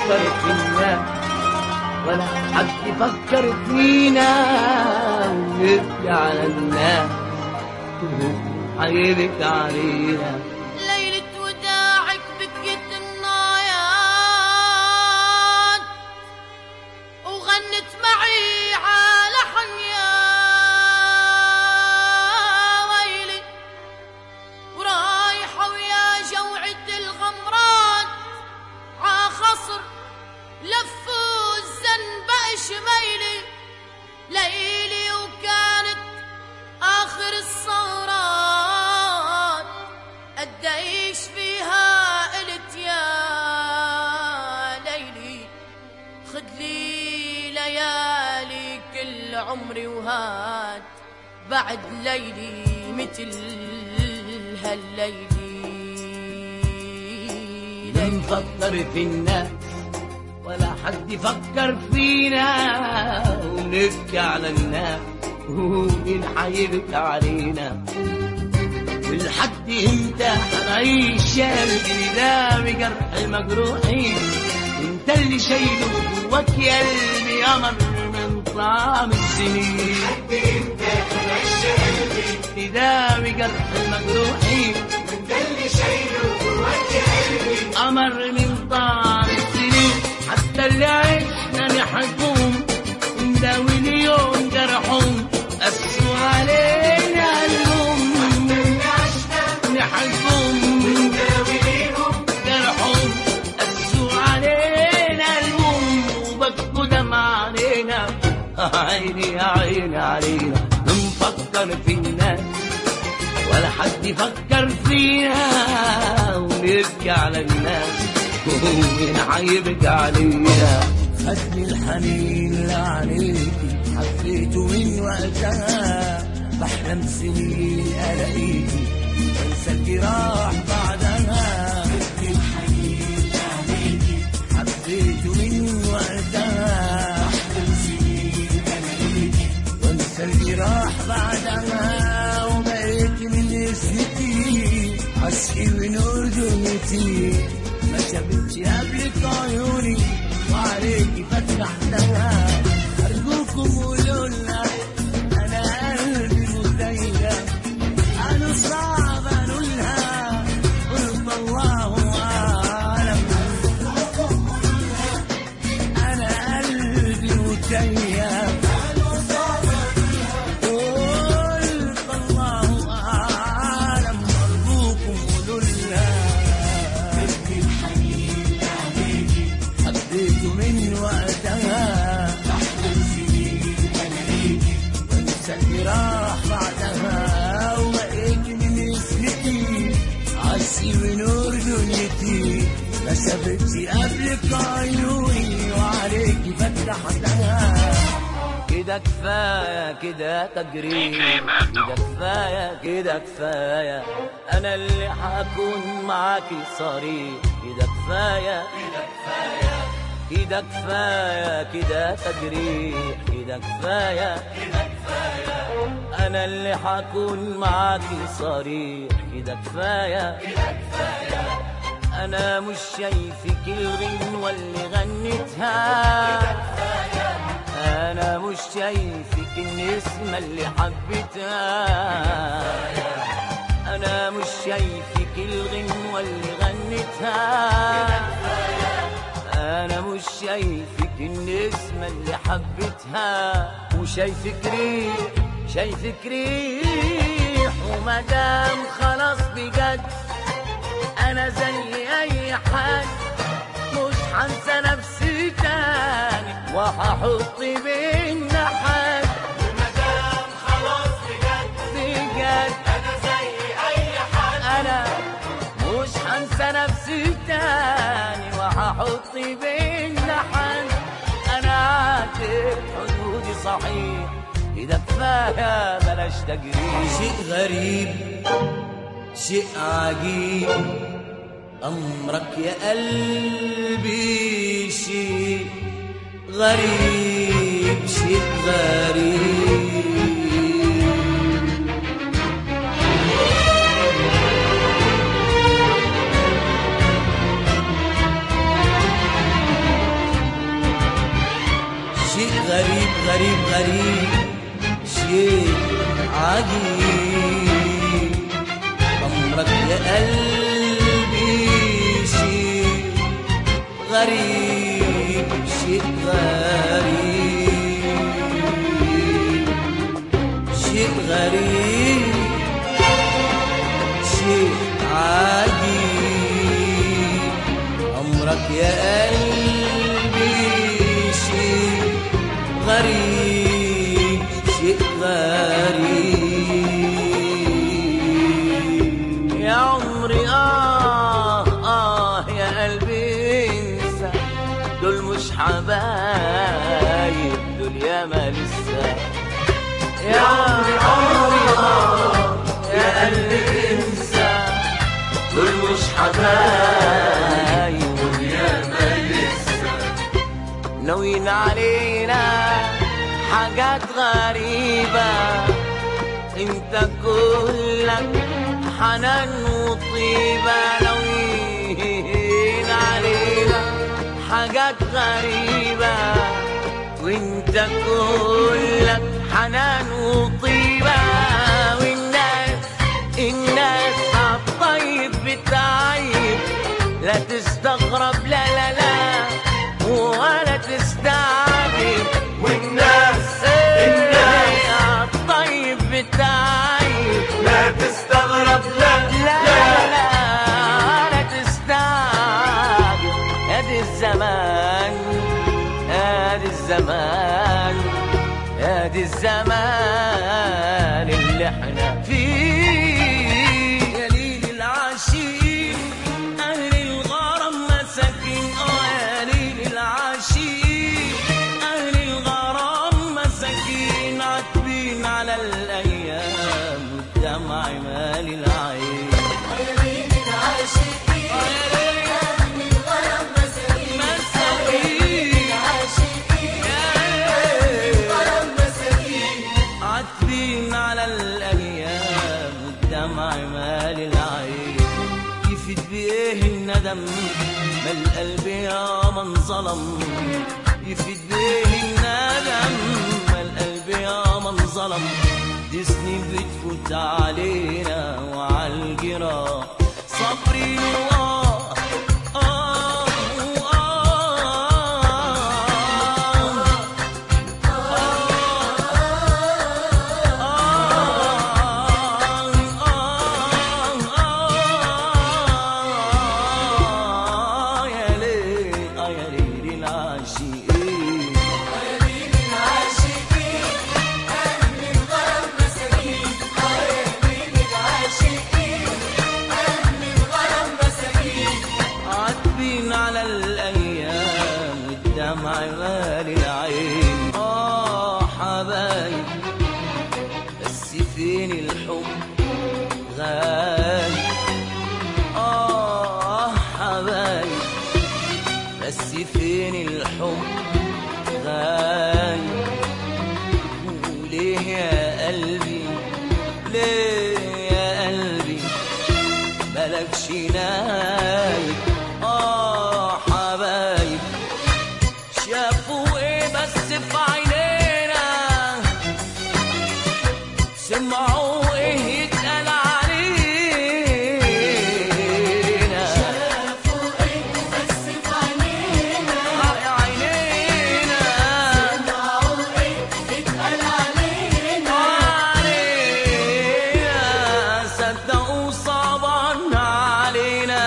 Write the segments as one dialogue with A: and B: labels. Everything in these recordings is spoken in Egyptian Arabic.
A: نفكر في الناس ولا حد يفكر فينا ونبكي على الناس حيبكي علينا
B: ليلة وداعك بكيت النايات وغنت معي على حنيا ويلي ورايحة ويا جوعة الغمرات ع خصر لفوا الزنبق شميلي ليلي وكانت آخر السهرات قديش فيها قلت يا ليلي خد لي ليالي كل عمري وهات بعد ليلي مثل هالليلي
A: بنفكر في الناس ولا حد يفكر فينا ونبكي على الناس ومين حيبكي علينا ولحد امتى حنعيش يا قلبي ده بجرح المجروحين انت اللي شايله جواك يا قلبي قمر من طعم السنين لحد امتى حنعيش يا قلبي ده بجرح المجروحين قمر من طعم السنين حتى اللي عشنا نحكم نداوي اليوم جرحهم قسوا علينا الهم نحكم جرحهم قسوا علينا الهم وبكوا دمع علينا عيني يا عيني علينا نفكر في الناس ولا حد يفكر فينا ونبكي على الناس ومين حيبكي علينا خدني الحنين اللي عليكي حبيته من وقتها بحلم سنين الاقيكي وانسى الجراح بعدها خدني الحنين اللي عليكي حبيته من وقتها بحلم سنين الاقيكي وانسى الجراح بعدها وبقيت من اسمتي عشقي ونور دنيتي ما شافتش قبلك عيوني وعليكي فتحتها ارجوكم قولوا لنا انا قلبي مزينه انا صعب اقولها قلت الله اعلم انا قلبي متيم قلت الله أعلم أرجوكم قولوا لها ابني الحنين عليكي حبيته من وقتها تحلم سنين ألاقيكي وانسى اللي راح بعدها وبقيت من اسمتي عشقي ونور دنيتي ما شافتش قبلك عيوني وعليكي فتحتها كده كفاية كده تجريح كده كفاية كده كفاية أنا اللي هكون معاكي صريح كده كفاية كده كفاية كده تجريح كده كفاية أنا اللي هكون معاكي صريح كده كفاية أنا مش شايفك الغنوة اللي غنتها انا مش شايفك النسمة اللي حبيتها انا مش شايفك الغنوة اللي غنيتها انا مش شايفك النسمة اللي حبيتها وشايفك ريح شايفك ريح ومدام خلاص بجد انا زي اي حد مش هنسى نفسي تاني وهحط بينا حد
C: مدام خلاص بجد
A: بجد
C: انا زي اي حد
A: انا مش هنسى نفسي تاني وهحط بينا حد انا عاتب حدودي صحيح اذا كفايه بلاش تجريح شيء غريب شيء عجيب أمرك يا قلبي شيء غريب شيء غريب غريب غريب شيء عجيب أمرك يا قلبي شيء غريب شيء غريب شيء غريب شيء عجيب أمرك يا قلبي شيء غريب شيء غريب يا عمري آه آه يا قلبي انسى دول مش حبايب دول ياما لسه يا عمري عمري آه يا قلبي انسى دول مش حبايب دول ياما لسه ناويين علينا حاجات غريبة انت كلك حنان وطيبة ناويين علينا حاجات غريبة وانت كلك حنان وطيبة والناس الناس عالطيب بتعيب لا تستغرب لا لا لا ولا تستعجب
C: والناس الناس
A: الطيب بتاعي
C: لا تستغرب لا
A: لا لا لا لا تستعجب ادي الزمان ادي الزمان ادي الزمان اللي احنا فيه يا ليل العشيق اهل الغرام مساكين اه يا ليل العشيق اهل الغرام مساكين عاتبين على الايام والدمع مال العين عاتبين على الايام والدمع مال العين يفيد بايه الندم ما القلب يا من ظلم يفيد بايه الندم ما القلب يا من ظلم دي سنين بتفوت علينا وعالجراح صبري وآه آه وآه يا ليل آه يا ليل العاشقين عاتبين على الايام والدمع مال العين اه حبايب بس فين الحب غايب اه حبايب بس فين الحب غايب وليه يا قلبي ليه يا قلبي ملكش نايب اه حبايب شافوا ايه بس في عينينا سمعوا ايه يتقال علينا شافوا ايه بس في عينينا عينينا سمعوا ايه يتقال علينا علينا صدقوا صعبا علينا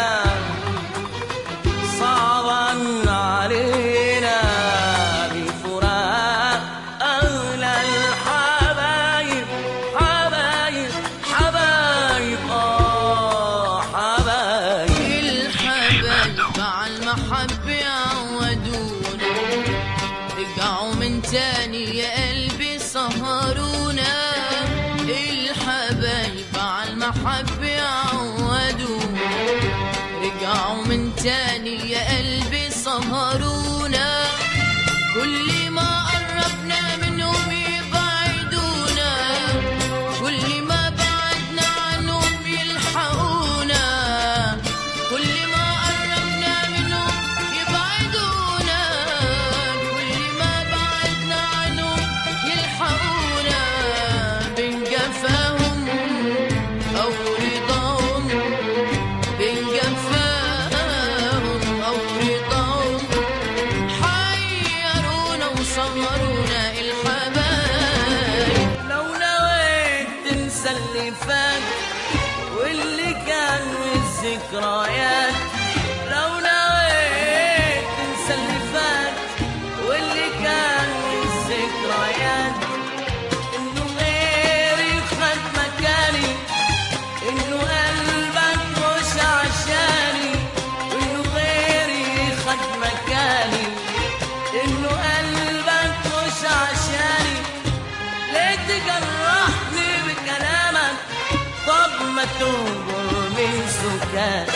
A: صعبا علينا بفراق أغلى الحبايب حبايب حبايب آه حبايب
B: الحبايب مع المحبة عودونا رجعوا من تاني يا قلبي سهرونا الحبايب مع المحبة عودونا رجعوا من تاني يا قلبي سهرونا كل ما قربنا منهم يبعدونا كل ما بعدنا عنهم يلحقونا كل ما قربنا منهم يبعدونا كل ما بعدنا عنهم فات واللي كان والذكريات لو نويت تنسى اللي فات واللي كان والذكريات انه غيري خد مكاني انه قلبك مش عشاني انه غيري خد مكاني انه قلبك مش عشاني ليه تجرحني بكلامك طب ما تنظر من سكات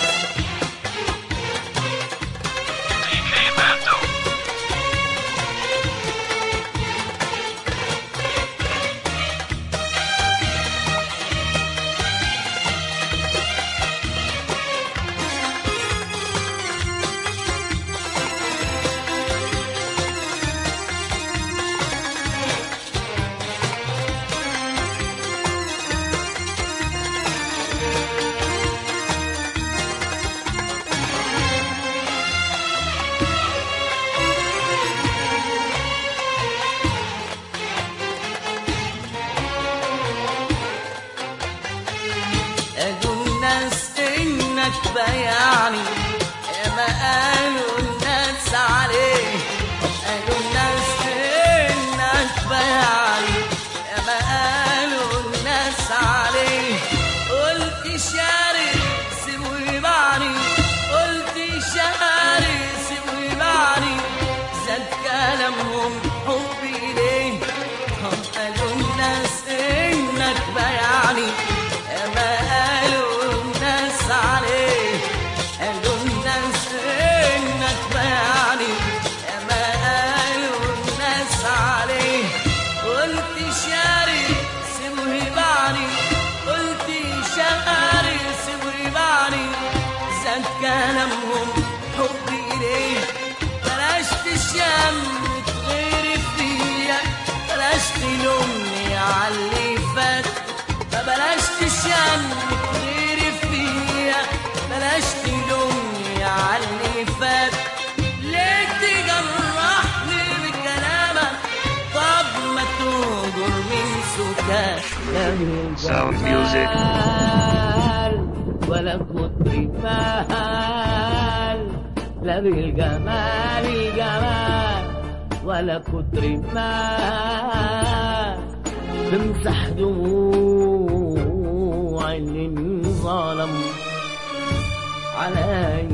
B: قالوا الناس انك بيعني يا ما قالوا الناس عليه قالوا الناس انك بيعني يا ما قالوا الناس عليه قلت شاري سيبوا يبعني قلت شاري سيبوا يبعني زاد كلامهم حبي ليه هم قالوا الناس انك بيعني يا ما قالوا الناس عليه قالوا الناس انك بيعني يا ما قالوا الناس عليه قلت شاري سيبوا يبعني قلت شاري سيبوا يبعني زاد كلامهم حبي ليه بلاش تشمت غيري فيا بلاش تلومني على اللي فات ما بلاش تشمت غيري فيا بلاش تلومني على اللي فات ليه تجرحني بكلامك طب ما تهجر من سكات
D: Sound music.
A: ولا كتر مال لا بالجمال الجمال ولا كتر مال تمسح دموع اللي انظلم على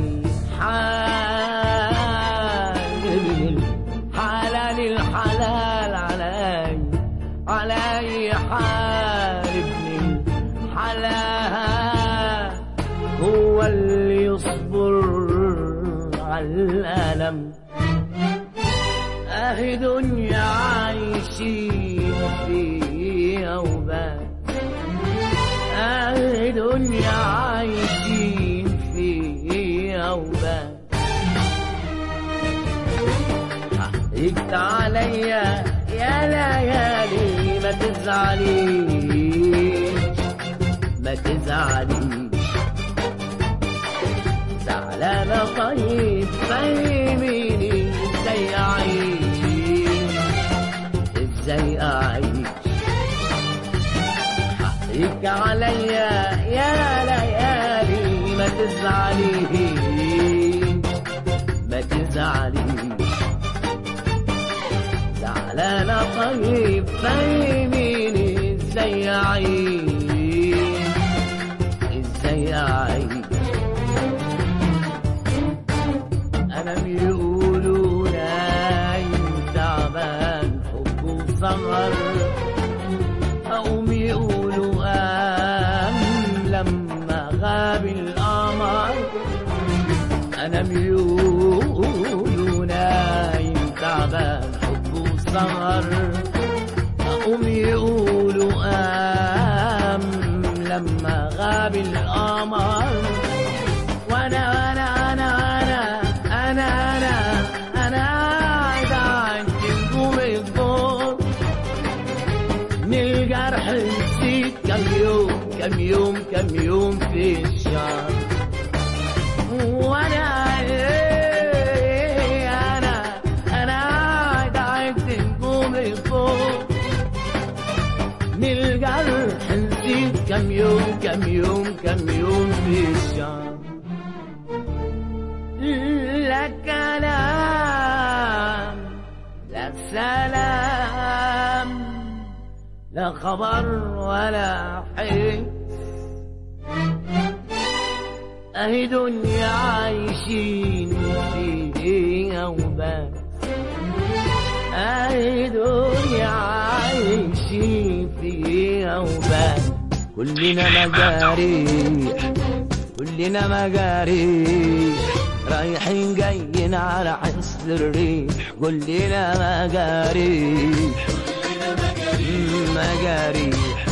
A: حال حلال الحلال علي علي حال ابن الحلال هو اللي يصبر على الألم أهي دنيا عايشين فيها وبس أهي دنيا عايشين فيها وبس حقك عليا يا ليالي ما تزعليش ما تزعليش زعلانة طيب فهميني ازاي اعيش ازاي اعيش حقك عليا يا ليالي ما تزعليش ما تزعليش زعلانة طيب فهميني ازاي اعيش ازاي اعيش انا بيقولوا نايم تعبان حبه سهر اقوم يقولوا قام لما غاب القمر انا بيقولوا نايم تعبان حبه سهر اقوم يقولوا قام لما غاب القمر وانا انا انا انا انا انا انا قاعد عند نجوم الدور من الجرح نسيت كم يوم كم يوم كم يوم في الشهر وانا إيه انا انا قاعد عند نجوم الفوق من الجرح نسيت كم يوم كم يوم كم يوم في الشام لا كلام لا سلام لا خبر ولا حس اهي دنيا عايشين فيها وبس اهي دنيا عايشين فيها وبس كلنا مجاريح كلنا مجاريح رايحين جايين على حس الريح كلنا مجاريح مجاريح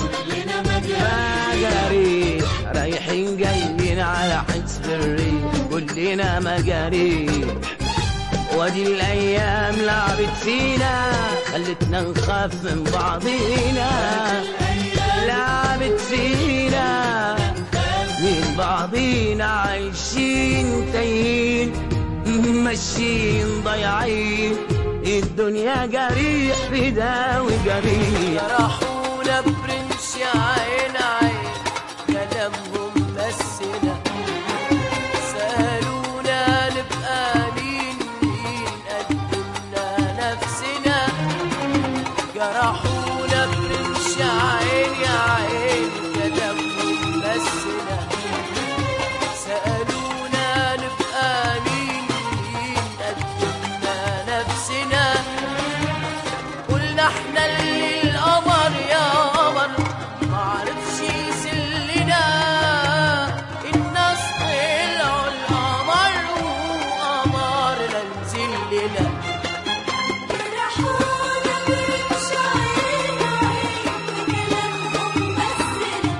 A: مجاريح رايحين جايين على حسب الريح كلنا مجاريح وادي الايام لعبت فينا خلتنا نخاف من بعضينا لعبت فينا من بعضينا عايشين تايهين ماشيين ضايعين الدنيا جريح في ده وجريح
B: جرحونا برمش عين عين كلامهم مسنا سألونا نبقى مين مين قدمنا نفسنا جرحونا برمش عين يا عين كلامهم مسنا سألونا نبقى مين مين قدمنا نفسنا قلنا احنا اللي القمر يا قمر معرفش يسلنا الناس طلعوا القمر وقمر لا نزلنا
E: جرحونا برمش عين عين كلامهم مسنا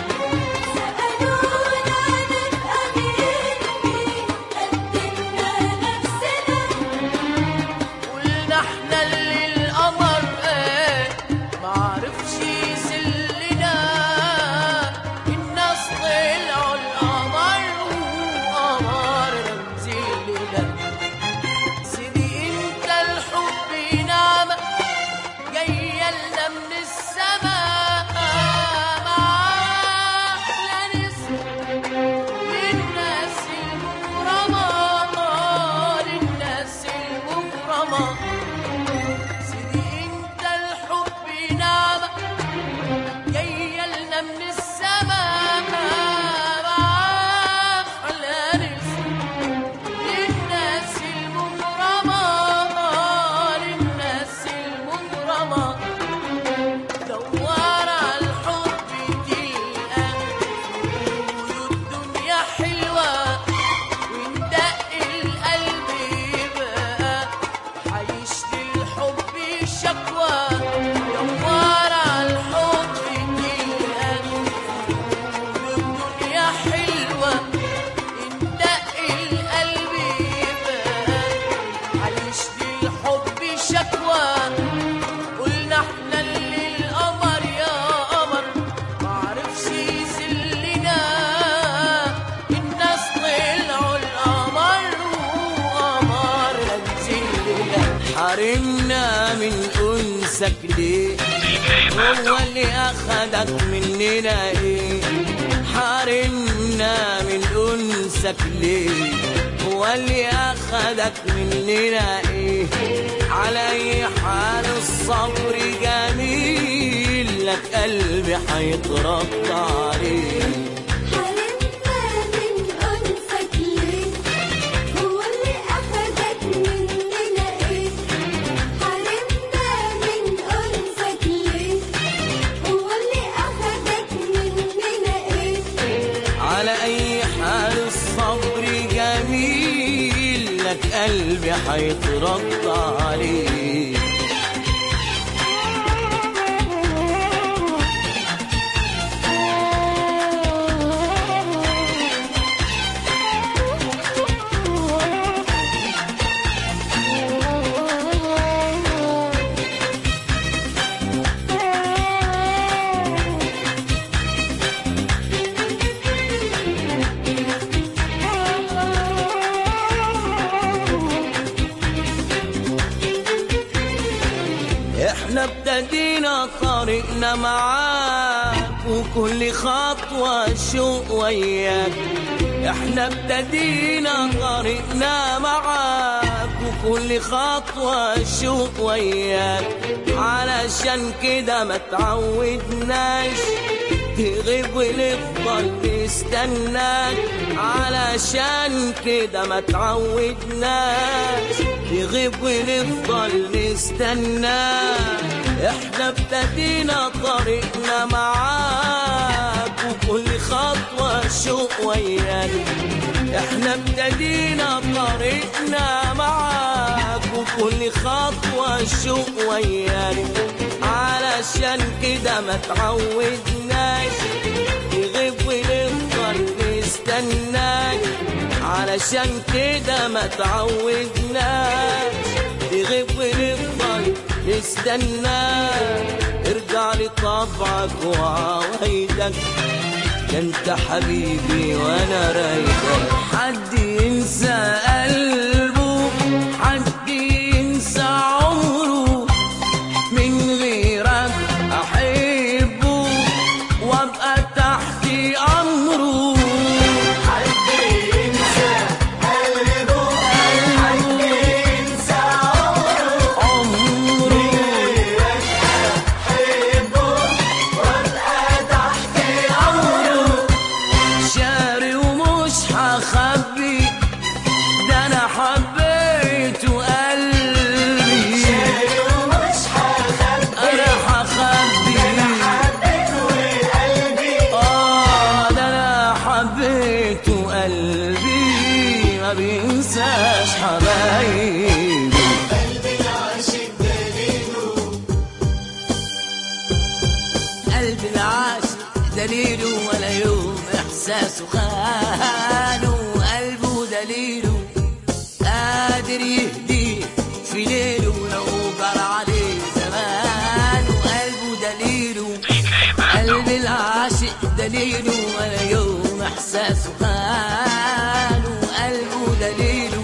E: سألونا نبقى مين مين قدمنا نفسنا
B: قلنا احنا اللي القمر ايه معرفش يسلنا الناس طلعوا القمر وقمر نزلنا سيدي انت الحب نعمة جاية لنا من السماء معاك لا نسمع للناس المكرمة للناس المكرمة سيدي انت الحب نعمة جاية لنا من السماء معاك لا نسمع للناس المكرمة للناس المكرمة دور على الحب تلقى قولوا الدنيا حلوة وندق القلب يبقى هيشتي الحب شكوى دور على الحب تلقى قولوا الدنيا حلوة ندق القلب يبقى هيشتي الحب شكوى قلنا احنا اللي القمر يا قمر معرفش يسلنا الناس طلعوا القمر وقمر نزلنا
A: حرمنا من انسك ليه هو اللي اخدك مننا ايه حرمنا من انسك ليه هو اللي اخدك مننا ايه على اي حال الصبر جميل لك قلبي هيترد عليه
E: حرمنا من أنفك ليه هو اللي أخدك مننا إيه حرمنا من أنفك ليه هو اللي أخدك مننا إيه
A: على اي حال الصبر جميل لك قلبي هيترد عليه احنا ابتدينا طريقنا معاك
B: وكل خطوة شوق وياك احنا ابتدينا طريقنا معاك وكل خطوة شوق وياك علشان كده ما تعودناش تغيب ونفضل نستناك علشان كده ما تعودناش تغيب ونفضل نستناك احنا ابتدينا طريقنا معاك وكل خطوة شوق وياك احنا ابتدينا طريقنا معاك وكل خطوة شوق وياك علشان كده ما تعودناش تغيب ونفضل نستناك علشان كده ما تعودناش تغيب ونفضل نستناك ارجع لطبعك وعوايدك ده انت حبيبي وانا رايدك حد ينسى قلبه حد ينسى عمره من غيرك احبه وابقى تحت امره عمره شاري ومش هخبي ده انا حبيت قلبي انا هخبي اه ده انا حبيت قلبي ما بينساش حبايبي قلبي العاشق دليله ولا يوم احساسه خانه قلبه دليله قادر يهديه في ليله لو جرى عليه زمان قلبه دليله قلبي العاشق دليله ولا يوم احساسه خانه قلبه دليله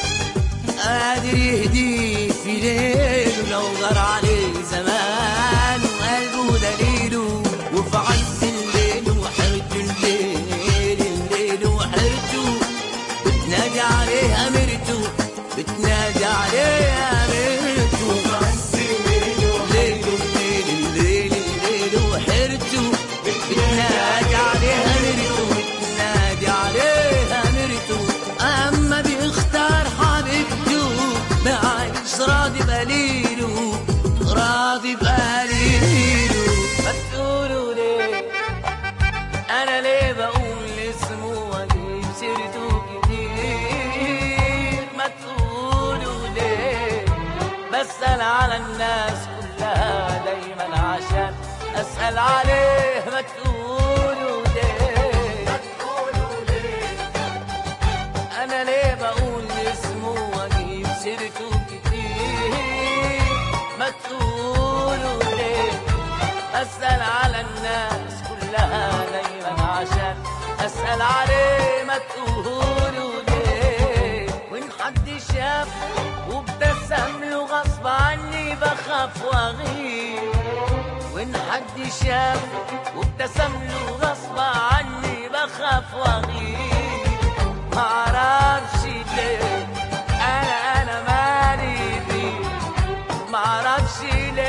B: قادر يهديه في ليله لو غار عليه زمان وقلبه دليله وفي عز الليل وحرته الليل الليل وحرته بتنادي عليه أمرته بتنادي عليه أمرته الليل الليل الليل الليل وحرته بتنادي عليه أمرته بتنادي عليه أمرته أما بيختار حبيبته بعيش راضي بقليله راضي بقليله ما تقولوا ليه انا ليه بقول اسمه واجيب سيرته كتير ما تقولوا ليه بسأل على الناس كلها دايما عشان اسأل عليه ما تقولوا ليه ما تقولوا ليه انا ليه بقول اسمه واجيب سيرته كتير ما تقولوا ليه اسال على الناس كلها دايما عشان اسال عليه ما تقولوا ليه وان حد شاف وابتسم له غصب عني بخاف واغير وان حد شاف وابتسم له غصب عني بخاف واغير معرفش ليه انا انا مالي بيه معرفش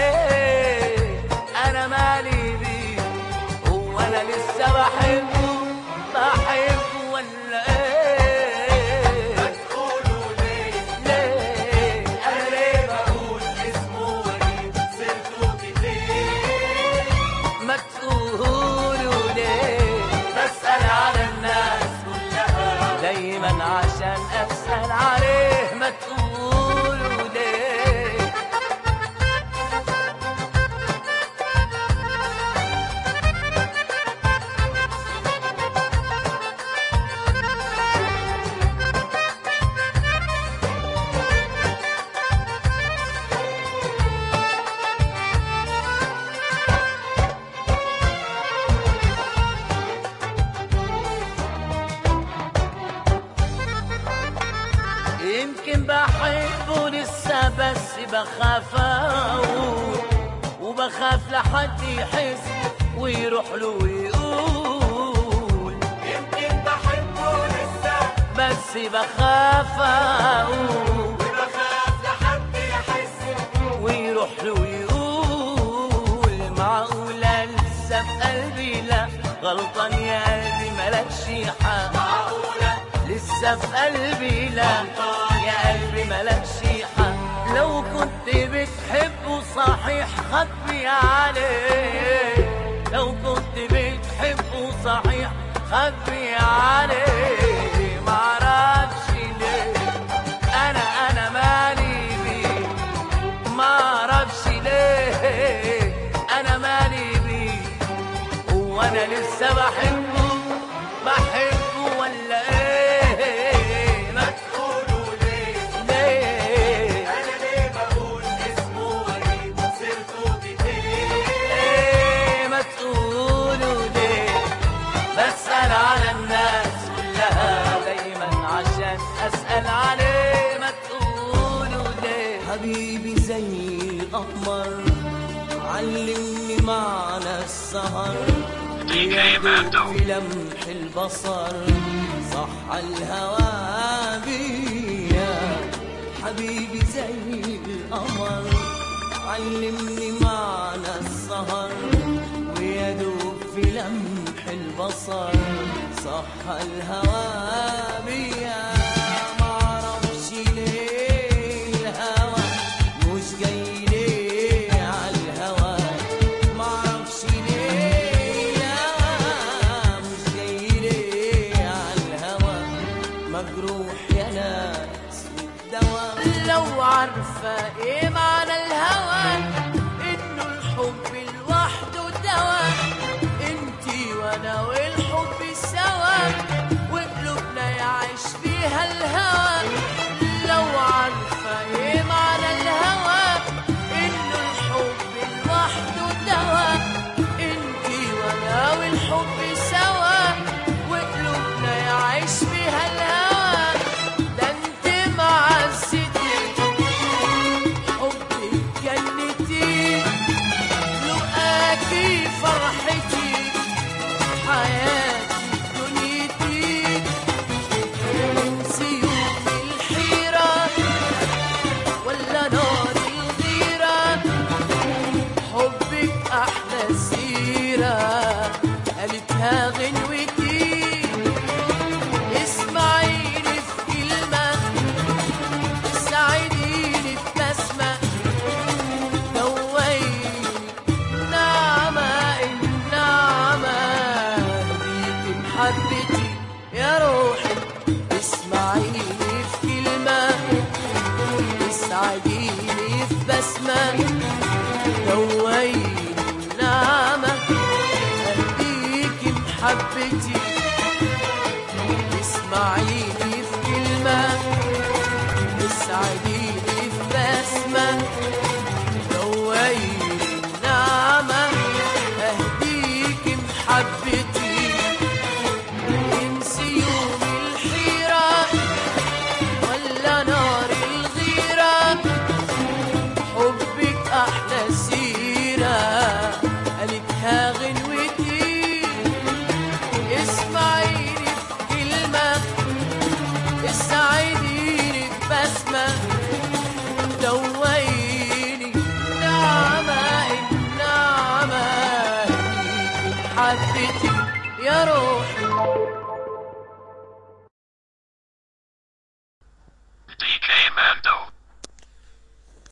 B: ليه انا مالي بيه هو انا لسه بحبه بحبه ولا ايه بتقولوا ليه ليه انا ليه بقول اسمه واجيب سيرته كتير ما تقولوا ليه بسأل على الناس كلها دايما عشان أسأل عليه ما تقولوا ليه يمكن بحبه لسه بس بخاف اقول وبخاف لحد يحس ويروح له ويقول
C: يمكن بحبه لسه
B: بس بخاف اقول
C: وبخاف لحد يحس
B: ويروح له ويقول معقولة لسه في قلبي لا غلطان يا قلبي ملكش حق
C: معقولة
B: لسه في قلبي لا يا قلبي ملكش حق لو كنت بتحبه صحيح خبي عليه لو كنت بتحبه صحيح خبي عليه معرفش ليه انا انا مالي بيه معرفش ليه انا مالي بيه هو انا لسه بحبه بحبه ولا ايه ما
C: تقولوا ليه
B: ليه
C: أنا ليه بقول اسمه وأجيب سيرته كتير
B: ايه ما تقولوا ليه بسأل على الناس كلها دايما عشان أسأل عليه ما تقولوا ليه حبيبي زي القمر علمني معنى السهر
D: DK Mando.
B: في لمح البصر صح الهوى بيا حبيبي زي القمر علمني معنى السهر ويدوب في لمح البصر صح الهوى بيا معرفش ليه الهوى مش جاي ليه عالهوى معرفش ليه الهوى مش جاي ليه عالهوى مجروح يا ناس والدواء لو عارفة ايه معنى الهوى انه الحب لوحده دواء انتي وانا والحب سوا وقلوبنا يعيش فيها الهوى لو عارفة ايه معنى الهوى انه الحب لوحده دواء انتي وانا والحب سوا وقلوبنا يعيش فيها الهوى ده انت معزتي حبي جنتي لقاكي فرحتي حياتي دنيتي انسي يوم الحيرة ولا نار الغيرة حبك أحلى سيرة قالتها غنوتي اسمعيني في كلمة ساعديني ببسمة دويني نعمة النعمة ليك محبتي يا روحي اسمعيني في كلمة اسعديني في بسمة دويني نعمة خليكي محبتي اسمعيني في كلمة اسعديني في بسمة دويني نعمة اهديكي محبتي انسي يوم الحيرة ولا نار الغيرة حبك أحلى سيرة قالتها غنوتي اسمعيني في كلمة اسعديني ببسمة دويني نعمة النعمة ليكي محبتي يا روحي